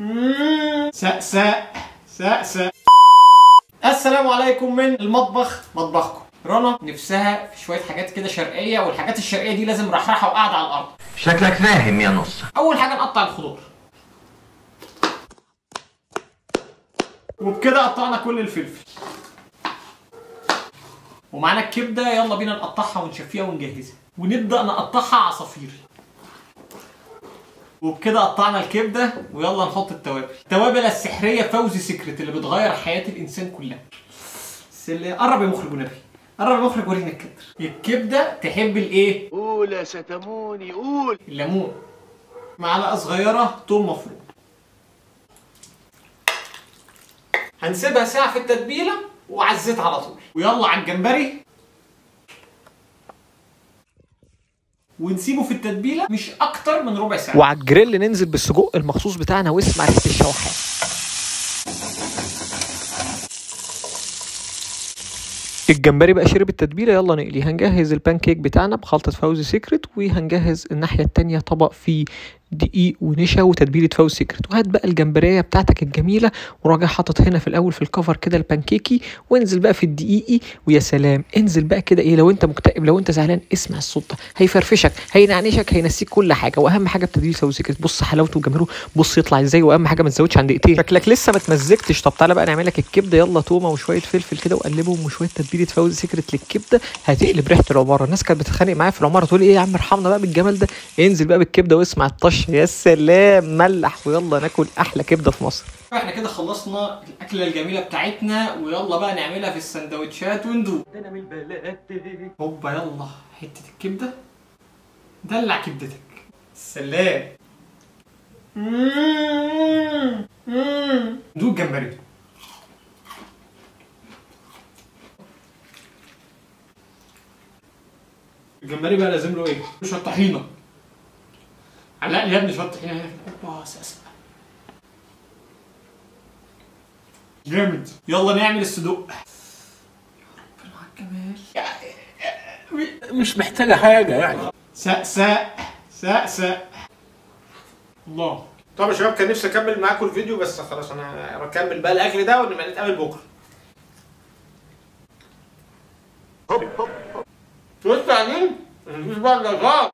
سأسأ سأسأ السلام عليكم من المطبخ مطبخكم رنا نفسها في شويه حاجات كده شرقيه والحاجات الشرقيه دي لازم رحرحه وقاعده على الارض شكلك فاهم يا نص اول حاجه نقطع الخضار وبكده قطعنا كل الفلفل ومعانا الكبده يلا بينا نقطعها ونشفيها ونجهزها ونبدا نقطعها عصافير وبكده قطعنا الكبده ويلا نحط التوابل التوابل السحريه فوزي سكرت اللي بتغير حياه الانسان كلها سل... قرب يا مخرج ونبي قرب يا مخرج ورينا الكبده الكبده تحب الايه قول يا ستموني قول الليمون معلقه صغيره توم مفروم هنسيبها ساعه في التتبيله وعلى الزيت على طول ويلا على الجمبري ونسيبه في التتبيله مش اكتر من ربع ساعه وعلى الجريل ننزل بالسجق المخصوص بتاعنا واسمع ريحه الشوحان الجمبري بقى شرب التتبيله يلا نقلي هنجهز البانكيك بتاعنا بخلطه فوزي سيكريت وهنجهز الناحيه التانية طبق فيه دقيق ونشا وتتبيله فوزي سيكريت وهات بقى الجمبريه بتاعتك الجميله وراجع حاطط هنا في الاول في الكفر كده البانكيكي وانزل بقى في الدقيقي ويا سلام انزل بقى كده ايه لو انت مكتئب لو انت زعلان اسمع الصوت ده هيفرفشك هينعنشك هينسيك كل حاجه واهم حاجه بتتبيله فوزي سيكريت بص حلاوته وجماله بص يطلع ازاي واهم حاجه ما تزودش عن دقيقتين شكلك لسه ما اتمزجتش طب تعالى بقى نعمل لك الكبده يلا تومه وشويه فلفل كده وقلبهم وشويه تتبيله فوزي سيكريت للكبده هتقلب ريحه العماره الناس كانت بتتخانق معايا في العماره تقول ايه يا عم ارحمنا بقى بالجمال ده انزل بقى بالكبده واسمع الطشه يا سلام ملح ويلا ناكل احلى كبده في مصر احنا كده خلصنا الاكله الجميله بتاعتنا ويلا بقى نعملها في السندوتشات وندوق هوبا يلا حته الكبده دلع كبدتك سلام مم. مم. دوق جمبري الجمبري بقى لازم له ايه؟ شويه طحينه علق لي يا ابني شويه طحينه هنا اوبا سقسق جامد يلا نعمل الصدوق يا ربنا على الجمال مش محتاجة حاجة يعني سقسق سقسق الله طب يا شباب كان نفسي اكمل معاكم الفيديو بس خلاص انا هكمل بقى الاكل ده ونبقى نتقابل بكره شو التعليم؟ مفيش بقى